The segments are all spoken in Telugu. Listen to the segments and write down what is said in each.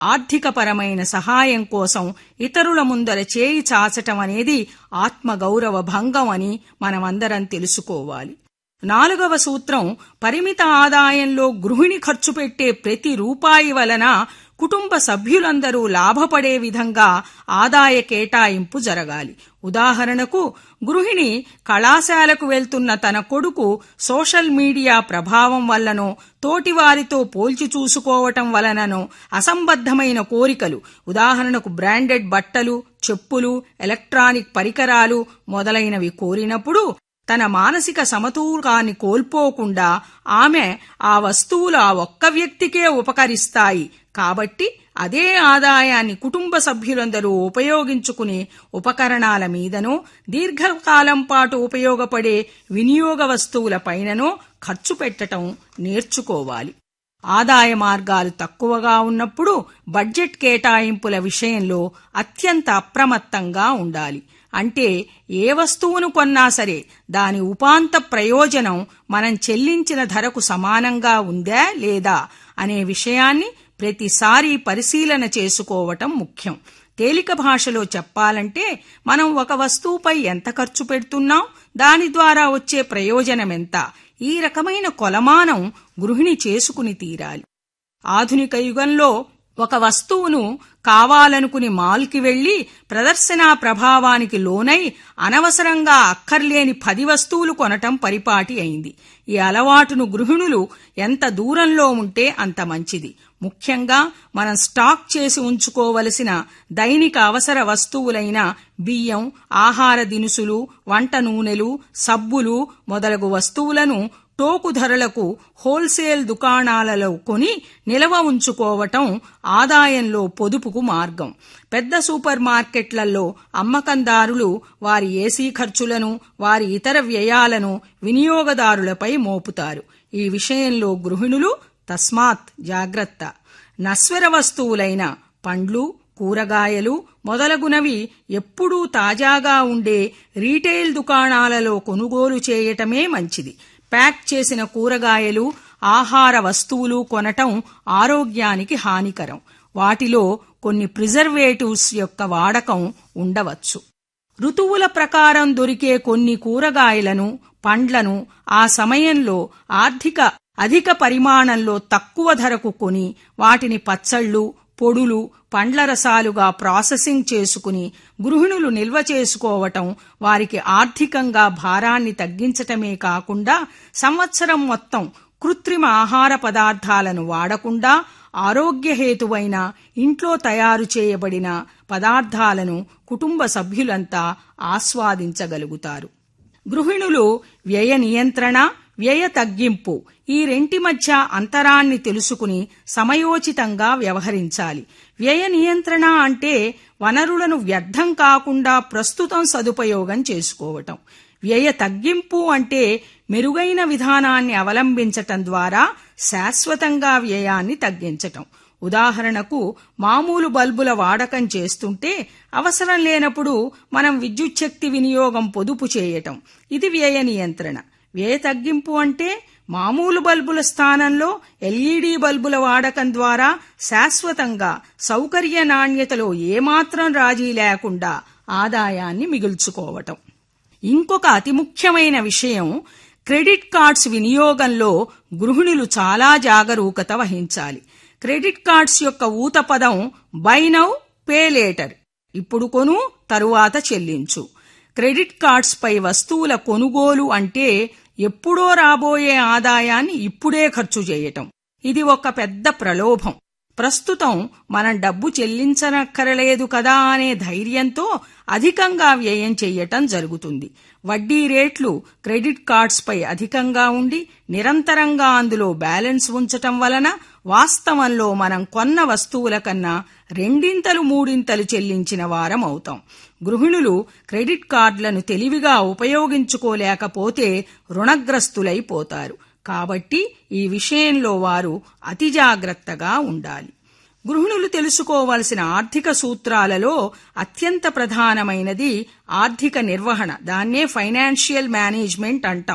ఆర్థికపరమైన సహాయం కోసం ఇతరుల ముందర చేయి చాచటం అనేది ఆత్మగౌరవ భంగం అని మనమందరం తెలుసుకోవాలి నాలుగవ సూత్రం పరిమిత ఆదాయంలో గృహిణి ఖర్చు పెట్టే ప్రతి రూపాయి వలన కుటుంబ సభ్యులందరూ లాభపడే విధంగా ఆదాయ కేటాయింపు జరగాలి ఉదాహరణకు గృహిణి కళాశాలకు వెళ్తున్న తన కొడుకు సోషల్ మీడియా ప్రభావం వల్లనో తోటివారితో పోల్చి చూసుకోవటం వలననో అసంబద్ధమైన కోరికలు ఉదాహరణకు బ్రాండెడ్ బట్టలు చెప్పులు ఎలక్ట్రానిక్ పరికరాలు మొదలైనవి కోరినప్పుడు తన మానసిక సమతూకాన్ని కోల్పోకుండా ఆమె ఆ వస్తువులు ఆ ఒక్క వ్యక్తికే ఉపకరిస్తాయి కాబట్టి అదే ఆదాయాన్ని కుటుంబ సభ్యులందరూ ఉపయోగించుకునే ఉపకరణాల మీదనో దీర్ఘకాలం పాటు ఉపయోగపడే వినియోగ వస్తువుల పైననో ఖర్చు పెట్టటం నేర్చుకోవాలి ఆదాయ మార్గాలు తక్కువగా ఉన్నప్పుడు బడ్జెట్ కేటాయింపుల విషయంలో అత్యంత అప్రమత్తంగా ఉండాలి అంటే ఏ వస్తువును కొన్నా సరే దాని ఉపాంత ప్రయోజనం మనం చెల్లించిన ధరకు సమానంగా ఉందా లేదా అనే విషయాన్ని ప్రతిసారి పరిశీలన చేసుకోవటం ముఖ్యం తేలిక భాషలో చెప్పాలంటే మనం ఒక వస్తువుపై ఎంత ఖర్చు పెడుతున్నాం దాని ద్వారా వచ్చే ప్రయోజనం ఎంత ఈ రకమైన కొలమానం గృహిణి చేసుకుని తీరాలి ఆధునిక యుగంలో ఒక వస్తువును కావాలనుకుని మాల్కి వెళ్లి ప్రదర్శనా ప్రభావానికి లోనై అనవసరంగా అక్కర్లేని పది వస్తువులు కొనటం పరిపాటి అయింది ఈ అలవాటును గృహిణులు ఎంత దూరంలో ఉంటే అంత మంచిది ముఖ్యంగా మనం స్టాక్ చేసి ఉంచుకోవలసిన దైనిక అవసర వస్తువులైన బియ్యం ఆహార దినుసులు వంట నూనెలు సబ్బులు మొదలగు వస్తువులను టోకు ధరలకు హోల్సేల్ దుకాణాలలో కొని నిలవ ఉంచుకోవటం ఆదాయంలో పొదుపుకు మార్గం పెద్ద సూపర్ మార్కెట్లలో అమ్మకందారులు వారి ఏసీ ఖర్చులను వారి ఇతర వ్యయాలను వినియోగదారులపై మోపుతారు ఈ విషయంలో గృహిణులు తస్మాత్ జాగ్రత్త నస్వర వస్తువులైన పండ్లు కూరగాయలు మొదలగునవి ఎప్పుడూ తాజాగా ఉండే రీటైల్ దుకాణాలలో కొనుగోలు చేయటమే మంచిది ప్యాక్ చేసిన కూరగాయలు ఆహార వస్తువులు కొనటం ఆరోగ్యానికి హానికరం వాటిలో కొన్ని ప్రిజర్వేటివ్స్ యొక్క వాడకం ఉండవచ్చు ఋతువుల ప్రకారం దొరికే కొన్ని కూరగాయలను పండ్లను ఆ సమయంలో ఆర్థిక అధిక పరిమాణంలో తక్కువ ధరకు కొని వాటిని పచ్చళ్ళు పొడులు పండ్ల రసాలుగా ప్రాసెసింగ్ చేసుకుని గృహిణులు నిల్వ చేసుకోవటం వారికి ఆర్థికంగా భారాన్ని తగ్గించటమే కాకుండా సంవత్సరం మొత్తం కృత్రిమ ఆహార పదార్థాలను వాడకుండా ఆరోగ్యహేతువైన ఇంట్లో తయారు చేయబడిన పదార్థాలను కుటుంబ సభ్యులంతా ఆస్వాదించగలుగుతారు గృహిణులు వ్యయ నియంత్రణ వ్యయ తగ్గింపు ఈ రెంటి మధ్య అంతరాన్ని తెలుసుకుని సమయోచితంగా వ్యవహరించాలి వ్యయ నియంత్రణ అంటే వనరులను వ్యర్థం కాకుండా ప్రస్తుతం సదుపయోగం చేసుకోవటం వ్యయ తగ్గింపు అంటే మెరుగైన విధానాన్ని అవలంబించటం ద్వారా శాశ్వతంగా వ్యయాన్ని తగ్గించటం ఉదాహరణకు మామూలు బల్బుల వాడకం చేస్తుంటే అవసరం లేనప్పుడు మనం విద్యుచ్ఛక్తి వినియోగం పొదుపు చేయటం ఇది వ్యయ నియంత్రణ వ్యయ తగ్గింపు అంటే మామూలు బల్బుల స్థానంలో ఎల్ఈడి బల్బుల వాడకం ద్వారా శాశ్వతంగా సౌకర్య నాణ్యతలో ఏమాత్రం రాజీ లేకుండా ఆదాయాన్ని మిగుల్చుకోవటం ఇంకొక అతి ముఖ్యమైన విషయం క్రెడిట్ కార్డ్స్ వినియోగంలో గృహిణులు చాలా జాగరూకత వహించాలి క్రెడిట్ కార్డ్స్ యొక్క ఊత పదం బై నౌ పే లేటర్ ఇప్పుడు కొను తరువాత చెల్లించు క్రెడిట్ కార్డ్స్ పై వస్తువుల కొనుగోలు అంటే ఎప్పుడో రాబోయే ఆదాయాన్ని ఇప్పుడే ఖర్చు చేయటం ఇది ఒక పెద్ద ప్రలోభం ప్రస్తుతం మనం డబ్బు చెల్లించనక్కరలేదు కదా అనే ధైర్యంతో అధికంగా వ్యయం చెయ్యటం జరుగుతుంది వడ్డీ రేట్లు క్రెడిట్ కార్డ్స్ పై అధికంగా ఉండి నిరంతరంగా అందులో బ్యాలెన్స్ ఉంచటం వలన వాస్తవంలో మనం కొన్న వస్తువుల కన్నా రెండింతలు మూడింతలు చెల్లించిన వారం అవుతాం గృహిణులు క్రెడిట్ కార్డులను తెలివిగా ఉపయోగించుకోలేకపోతే రుణగ్రస్తులైపోతారు కాబట్టి ఈ విషయంలో వారు అతి జాగ్రత్తగా ఉండాలి గృహిణులు తెలుసుకోవలసిన ఆర్థిక సూత్రాలలో అత్యంత ప్రధానమైనది ఆర్థిక నిర్వహణ దాన్నే ఫైనాన్షియల్ మేనేజ్మెంట్ అంటాం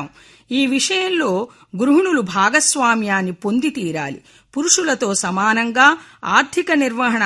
ఈ విషయంలో గృహిణులు భాగస్వామ్యాన్ని పొంది తీరాలి పురుషులతో సమానంగా ఆర్థిక నిర్వహణ